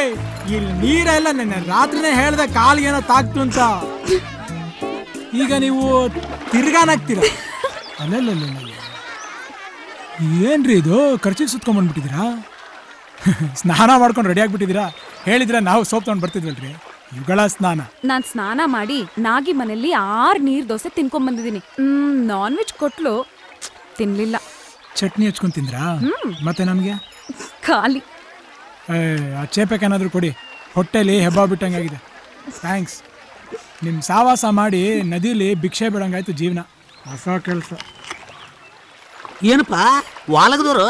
ಇಲ್ಲಿ ನೀರೆಲ್ಲ ನೆನ್ನೆ ರಾತ್ರಿನೇ ಹೇಳ್ದೆ ಕಾಲಿಗೆ ಏನೋ ತಾಕ್ತು ಅಂತ ಈಗ ನೀವು ತಿರ್ಗಾನಾಗ್ತೀರ ಅಲ್ಲಲ್ಲ ಏನ್ರಿ ಇದು ಖರ್ಚಿಗೆ ಸುತ್ಕೊಂಡ್ಬಂದ್ಬಿಟ್ಟಿದ್ದೀರಾ ಸ್ನಾನ ಮಾಡ್ಕೊಂಡು ರೆಡಿ ಆಗ್ಬಿಟ್ಟಿದ್ದೀರಾ ಹೇಳಿದ್ರೆ ನಾವು ಸೋಪ್ ತಗೊಂಡು ಬರ್ತಿದ್ವಲ್ರಿ ಯುಗಳ ಸ್ನಾನ ನಾನ್ ಸ್ನಾನ ಮಾಡಿ ನಾಗಿ ಮನೆಯಲ್ಲಿ ಆರ್ ನೀರ್ ದೋಸೆ ತಿನ್ಕೊಂಡ್ ಬಂದಿದ್ದೀನಿ ಹ್ಮ್ ನಾನ್ ವೆಜ್ ಕೊಟ್ಲು ತಿನ್ಲಿಲ್ಲ ಚಟ್ನಿ ಹಚ್ಕೊಂಡ್ ತಿಂದ್ರಾ ಮತ್ತೆ ನಮಗೆ ಖಾಲಿ ಆ ಚೇಪೆಕ್ ಏನಾದರೂ ಕೊಡಿ ಹೊಟ್ಟೆಲಿ ಹೆಬ್ಬ ಬಿಟ್ಟಂಗಾಗಿದೆ ಥ್ಯಾಂಕ್ಸ್ ನಿಮ್ಮ ಸಾವಾಸ ಮಾಡಿ ನದಿಲಿ ಭಿಕ್ಷೆ ಬಿಡಂಗಾಯ್ತು ಜೀವನ ಹೊಸ ಕೆಲಸ ಏನಪ್ಪ ವಾಲಗದವರು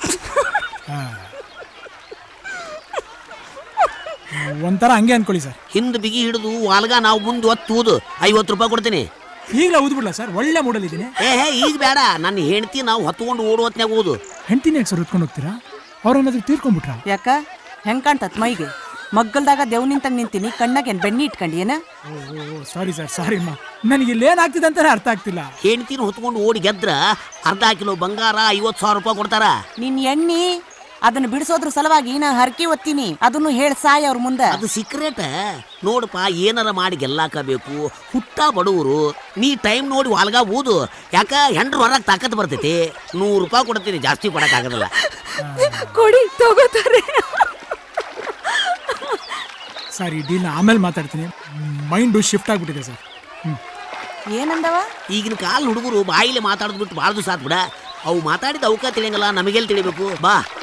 ಒಂಥರ ಹಂಗೆ ಅನ್ಕೊಳ್ಳಿ ಸರ್ ಹಿಂದ್ ಬಿಗಿ ಹಿಡಿದು ವಾಲ್ಗ ನಾವು ಮುಂದೆ ಒತ್ತುವುದು ಐವತ್ತು ರೂಪಾಯಿ ಕೊಡ್ತೀನಿ ಈಗಲೇ ಊದ್ಬಿಡ್ಲ ಸರ್ ಒಳ್ಳೆ ಮೂಡಲಿದ್ದೀನಿ ಏ ಹೇ ಈಗ ಬೇಡ ನನ್ನ ಹೆಂಡತಿ ನಾವು ಹೊತ್ಕೊಂಡು ಓಡುವತ್ನಾಗ ಓದು ಹೆಂಡ್ತಿನ ಯಾಕೆ ಸರ್ ಹೊತ್ಕೊಂಡು ಹೋಗ್ತೀರಾ ಅವ್ರೇನಾದ್ರೂ ತೀರ್ಕೊಂಡ್ಬಿಟ್ರಾ ಯಾಕ ಹೆಂಗ್ ಕಾಣ್ತತ್ ಮೈಗೆ ಮಗ್ಗಲ್ದಾಗ ದೇವ್ ನಿಂತಂಗ್ ನಿಂತೀನಿ ಕಣ್ಣಾಗೇನ್ ಬೆಣ್ಣಿ ಇಟ್ಕೊಂಡಿ ಏನ ಓ ಸಾರಿ ಸರ್ ಸಾರಿ ಅಮ್ಮ ನನಗೆ ಇಲ್ಲಿ ಏನಾಗ್ತಿದೆ ಅಂತಾನೆ ಅರ್ಥ ಆಗ್ತಿಲ್ಲ ಹೆಂಡತಿನ ಹೊತ್ಕೊಂಡು ಓಡಿ ಗೆದ್ರ ಅರ್ಧ ಕಿಲೋ ಬಂಗಾರ ಐವತ್ತು ಸಾವಿರ ರೂಪಾಯಿ ಕೊಡ್ತಾರ ನಿನ್ ಎಣ್ಣಿ ಅದನ್ನ ಬಿಡಿಸೋದ್ರ ಸಲುವಾಗಿ ನಾ ಹರಕೆ ಒತ್ತೀನಿ ಅದನ್ನು ಹೇಳ್ ಸಾಯ್ ಅವ್ರ ಮುಂದೆ ಅದು ಸೀಕ್ರೆಟ್ ನೋಡಪ್ಪ ಏನಾರ ಮಾಡಿ ಗೆಲ್ಲಾಕಬೇಕು ಹುಟ್ಟ ಬಡವರು ನೀ ಟೈಮ್ ನೋಡಿ ವಾಲ್ಗ ಊದು ಯಾಕ ಹೆಂಡ್ರ ಹೊರಗೆ ತಾಕತ್ ಬರ್ತೈತಿ ನೂರು ರೂಪಾಯಿ ಕೊಡ್ತೀನಿ ಜಾಸ್ತಿ ಕೊಡಕ್ಕಾಗಲ್ಲ ಕೊಡಿ ತಗೋತಾರೆ ಸರ್ ಈ ಡೀಲ್ನ ಆಮೇಲೆ ಮಾತಾಡ್ತೀನಿ ಮೈಂಡು ಶಿಫ್ಟ್ ಆಗಿಬಿಟ್ಟಿದೆ ಸರ್ ಹ್ಞೂ ಏನಂದವ ಈಗಿನ ಕಾಲ ಹುಡುಗರು ಬಾಯಿಲೆ ಮಾತಾಡೋದು ಬಿಟ್ಟು ಭಾಳ ದಿವಸ ಆತ್ ಬಿಡ ಅವು ಮಾತಾಡಿದ ಅವಕ ತಿಳಿಯಂಗಲ್ಲ ನಮಗೆಲ್ಲಿ ತಿಳಿಬೇಕು ಬಾ